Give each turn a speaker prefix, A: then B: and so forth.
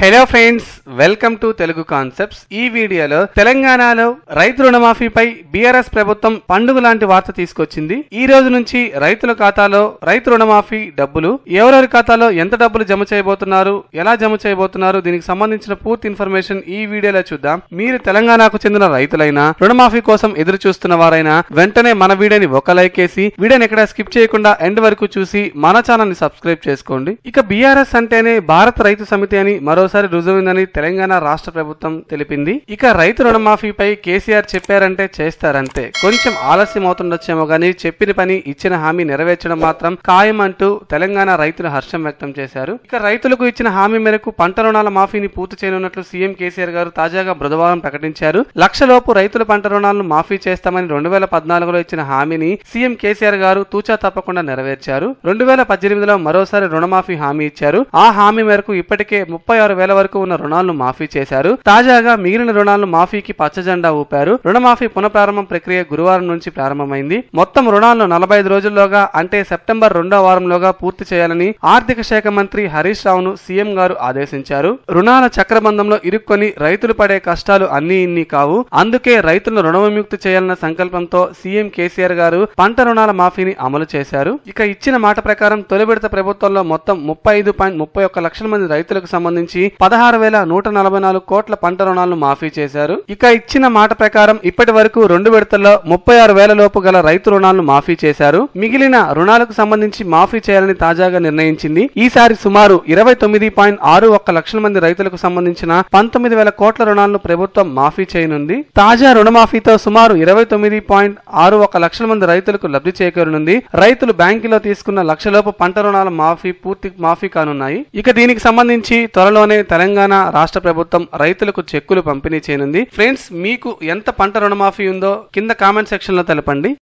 A: hello friends welcome to Telugu concepts ఈ వీడియోలో తెలంగాణలో రైతు రుణమాఫీపై బీఆర్ఎస్ ప్రభుత్వం పండుగ లాంటి వార్త తీసుకొచ్చింది ఈ రోజు నుంచి రైతుల ఖాతాలో రైతు రుణమాఫీ డబ్బులు ఎవరెవరి ఖాతాలో ఎంత డబ్బులు జమ చేయబోతున్నారు ఎలా జమ చేయబోతున్నారు దీనికి సంబంధించిన పూర్తి ఇన్ఫర్మేషన్ ఈ వీడియోలో చూద్దాం మీరు తెలంగాణకు చెందిన రైతులైనా రుణమాఫీ కోసం ఎదురు చూస్తున్న వారైనా వెంటనే మన వీడియోని ఒక లైక్ వేసి వీడియోని ఎక్కడ స్కిప్ చేయకుండా ఎండ్ వరకు చూసి మన ఛానల్ ని సబ్స్క్రైబ్ చేసుకోండి ఇక బీఆర్ఎస్ అంటేనే భారత రైతు సమితి అని మరోసారి రుజువైందని తెలంగాణ రాష్ట్ర ప్రభుత్వం తెలిపింది ఇక రైతు రుణమాఫీపై కేసీఆర్ చెప్పారంటే చేస్తారంతే కొంచెం ఆలస్యం అవుతుండొచ్చేమో గానీ చెప్పిన పని ఇచ్చిన హామీ నెరవేర్చడం మాత్రం ఖాయం అంటూ తెలంగాణ రైతులు హర్షం వ్యక్తం చేశారు ఇక రైతులకు ఇచ్చిన హామీ మేరకు పంట రుణాల మాఫీని పూర్తి చేయనున్నట్లు సీఎం కేసీఆర్ గారు తాజాగా బుధవారం ప్రకటించారు లక్షలోపు రైతుల పంట రుణాలను మాఫీ చేస్తామని రెండు వేల పద్నాలుగులో ఇచ్చిన హామీని సీఎం కేసీఆర్ గారు తూచా తప్పకుండా నెరవేర్చారు రెండు వేల పద్దెనిమిదిలో మరోసారి రుణమాఫీ హామీ ఇచ్చారు ఆ హామీ మేరకు ఇప్పటికే ముప్పై ఆరు వేల వరకు ఉన్న రుణాలను మాఫీ చేశారు తాజాగా మిగిలిన రుణాలను మాఫీకి పచ్చజెండా ఊపారు రుణమాఫీ పునఃప్రారంభం ప్రక్రియ గురువారం నుంచి ప్రారంభమైంది మొత్తం రుణాలను నలభై ఐదు రోజుల్లోగా అంటే సెప్టెంబర్ రెండో వారంలోగా పూర్తి చేయాలని ఆర్థిక శాఖ మంత్రి హరీష్ రావును సీఎం గారు ఆదేశించారు రుణాల చక్రబంధంలో ఇరుక్కొని రైతులు పడే కష్టాలు అన్ని ఇన్ని కావు అందుకే రైతులను రుణ విముక్తి చేయాలన్న సంకల్పంతో సీఎం కేసీఆర్ గారు పంట రుణాల మాఫీని అమలు చేశారు ఇక ఇచ్చిన మాట ప్రకారం తొలి విడత ప్రభుత్వంలో మొత్తం ముప్పై ఐదు పాయింట్ ముప్పై ఒక్క లక్షల మంది రైతులకు సంబంధించి పదహారు వేల నూట నలభై నాలుగు కోట్ల పంట రుణాలను మాఫీ చేశారు ఇక ఇచ్చిన మాట ప్రకారం ఇప్పటి వరకు రెండు విడతల్లో ముప్పై ఆరు వేల లోపు గల రైతు రుణాలను మాఫీ చేశారు మిగిలిన రుణాలకు సంబంధించి మాఫీ చేయాలని తాజాగా నిర్ణయించింది ఈసారి సుమారు ఇరవై తొమ్మిది పాయింట్ ఆరు ఒక్క లక్షల మంది రైతులకు సంబంధించిన పంతొమ్మిది వేల కోట్ల రుణాలను ప్రభుత్వం మాఫీ చేయనుంది తాజా రుణమాఫీతో సుమారు ఇరవై తొమ్మిది పాయింట్ ఆరు ఒక లక్షల మంది రైతులకు లబ్ధి చేకూరనుంది రైతులు బ్యాంకులో తీసుకున్న లక్షలోపు పంట రుణాల మాఫీ పూర్తి మాఫీ కానున్నాయి ఇక దీనికి సంబంధించి త్వరలోనే తెలంగాణ రాష్ట్ర ప్రభుత్వం రైతులకు చెక్కులు పంపిణీ చేయనుంది ఫ్రెండ్స్ మీకు ఎంత పంట రుణమాఫీ ఉందో కింద కామెంట్ సెక్షన్ లో తెలపండి